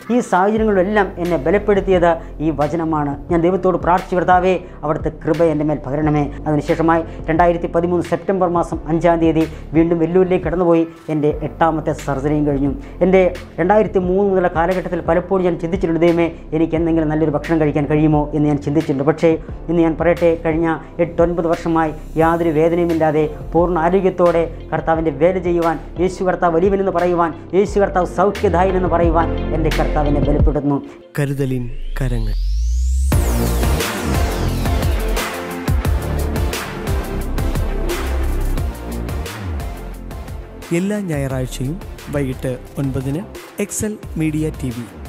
ഈ സാഹചര്യങ്ങളിലെല്ലാം എന്നെ ബലപ്പെടുത്തിയത് ഈ വചനമാണ് ഞാൻ ദൈവത്തോട് പ്രാർത്ഥിച്ചു കർത്താവേ അവിടുത്തെ കൃപ എൻ്റെ മേൽ പകരണമേ അതിനുശേഷമായി രണ്ടായിരത്തി പതിമൂന്ന് സെപ്റ്റംബർ മാസം അഞ്ചാം തീയതി വീണ്ടും വെല്ലുവിളിയിലേക്ക് കടന്നുപോയി എൻ്റെ എട്ടാമത്തെ സർജറിയും കഴിഞ്ഞു എൻ്റെ രണ്ടായിരത്തി മൂന്ന് മുതലുള്ള കാലഘട്ടത്തിൽ പലപ്പോഴും ഞാൻ ചിന്തിച്ചിട്ടുണ്ട് ദൈവമേ എനിക്ക് എന്തെങ്കിലും നല്ലൊരു ഭക്ഷണം കഴിക്കാൻ കഴിയുമോ എന്ന് ഞാൻ ചിന്തിച്ചിട്ടുണ്ട് പക്ഷേ ഇന്ന് ഞാൻ പറയട്ടെ കഴിഞ്ഞ എട്ടൊൻപത് വർഷമായി യാതൊരു വേദനയുമില്ലാതെ പൂർണ്ണ ആരോഗ്യത്തോടെ കർത്താവിൻ്റെ വേല ചെയ്യുവാൻ യേശു കർത്താവ് വലിയവനെന്ന് പറയുവാൻ യേശു കർത്താവ് സൗഖ്യദായനെന്ന് പറയുവാൻ എൻ്റെ കർത്താവിനെ ബലപ്പെടുത്തുന്നു കരുതലിൻ കരങ്ങൾ എല്ലാ ഞായറാഴ്ചയും വൈകിട്ട് ഒൻപതിന് എക്സൽ മീഡിയ ടി വി